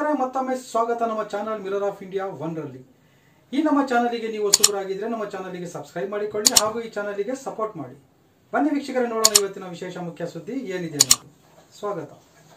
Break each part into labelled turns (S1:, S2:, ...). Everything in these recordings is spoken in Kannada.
S1: ವೀಕ್ಷಕರೇ ಮತ್ತೊಮ್ಮೆ ಸ್ವಾಗತ ನಮ್ಮ channel mirror of India one ರಲ್ಲಿ ಈ ನಮ್ಮ ಚಾನಲಿಗೆ ನೀವು ಹೊಸಬರಾಗಿದ್ರೆ ನಮ್ಮ ಚಾನಲಿಗೆ ಸಬ್ಸ್ಕ್ರೈಬ್ ಮಾಡಿಕೊಳ್ಳಿ ಹಾಗೂ ಈ ಚಾನಲಿಗೆ ಸಪೋರ್ಟ್ ಮಾಡಿ ಬನ್ನಿ ವೀಕ್ಷಕರೇ ನೋಡೋಣ ಇವತ್ತಿನ ವಿಶೇಷ ಮುಖ್ಯ ಸುದ್ದಿ ಏನಿದೆ ಅನ್ನೋದು ಸ್ವಾಗತ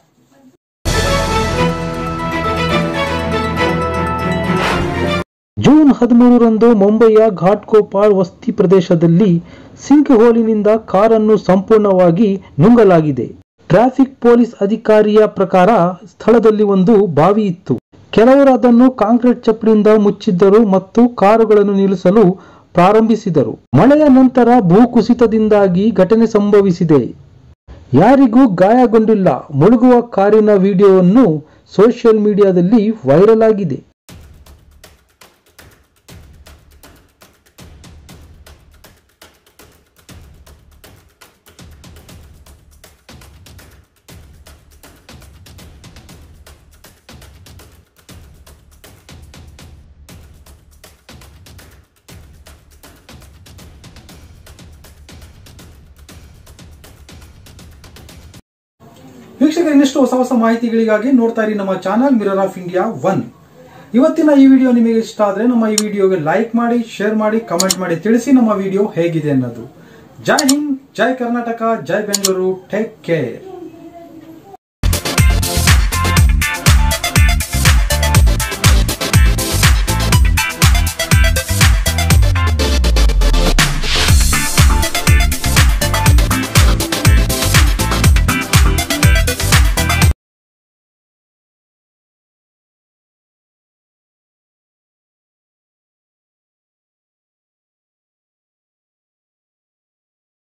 S2: ಜೂನ್ ಹದಿಮೂರರಂದು ಮುಂಬಯಿಯ ಘಾಟ್ಕೋಪಾಳ್ ವಸ್ತಿ ಪ್ರದೇಶದಲ್ಲಿ ಸಿಂಕ್ ಹೋಲಿನಿಂದ ಕಾರನ್ನು ಸಂಪೂರ್ಣವಾಗಿ ನುಂಗಲಾಗಿದೆ ಟ್ರಾಫಿಕ್ ಪೊಲೀಸ್ ಅಧಿಕಾರಿಯ ಪ್ರಕಾರ ಸ್ಥಳದಲ್ಲಿ ಒಂದು ಬಾವಿ ಇತ್ತು ಕೆಲವರು ಅದನ್ನು ಕಾಂಕ್ರೀಟ್ ಚಪ್ಪಡಿಯಿಂದ ಮುಚ್ಚಿದ್ದರು ಮತ್ತು ಕಾರುಗಳನ್ನು ನಿಲ್ಲಿಸಲು ಪ್ರಾರಂಭಿಸಿದರು ಮಳೆಯ ನಂತರ ಭೂಕುಸಿತದಿಂದಾಗಿ ಘಟನೆ ಸಂಭವಿಸಿದೆ ಯಾರಿಗೂ ಗಾಯಗೊಂಡಿಲ್ಲ ಮುಳುಗುವ ಕಾರಿನ ವಿಡಿಯೋವನ್ನು ಸೋಷಿಯಲ್ ಮೀಡಿಯಾದಲ್ಲಿ ವೈರಲ್ ಆಗಿದೆ
S1: ವೀಕ್ಷಕರು ಇನ್ನಷ್ಟು ಹೊಸ ಹೊಸ ಮಾಹಿತಿಗಳಿಗಾಗಿ ನೋಡ್ತಾ ಇರಿ ನಮ್ಮ channel mirror of India one ಇವತ್ತಿನ ಈ ವಿಡಿಯೋ ನಿಮಗೆ ಇಷ್ಟ ಆದ್ರೆ ನಮ್ಮ ಈ ವಿಡಿಯೋಗೆ ಲೈಕ್ ಮಾಡಿ ಶೇರ್ ಮಾಡಿ ಕಮೆಂಟ್ ಮಾಡಿ ತಿಳಿಸಿ ನಮ್ಮ ವಿಡಿಯೋ ಹೇಗಿದೆ ಅನ್ನೋದು ಜೈ ಹಿಂದ್ ಜೈ ಕರ್ನಾಟಕ ಜೈ ಬೆಂಗಳೂರು ಟೇಕ್ ಕೇರ್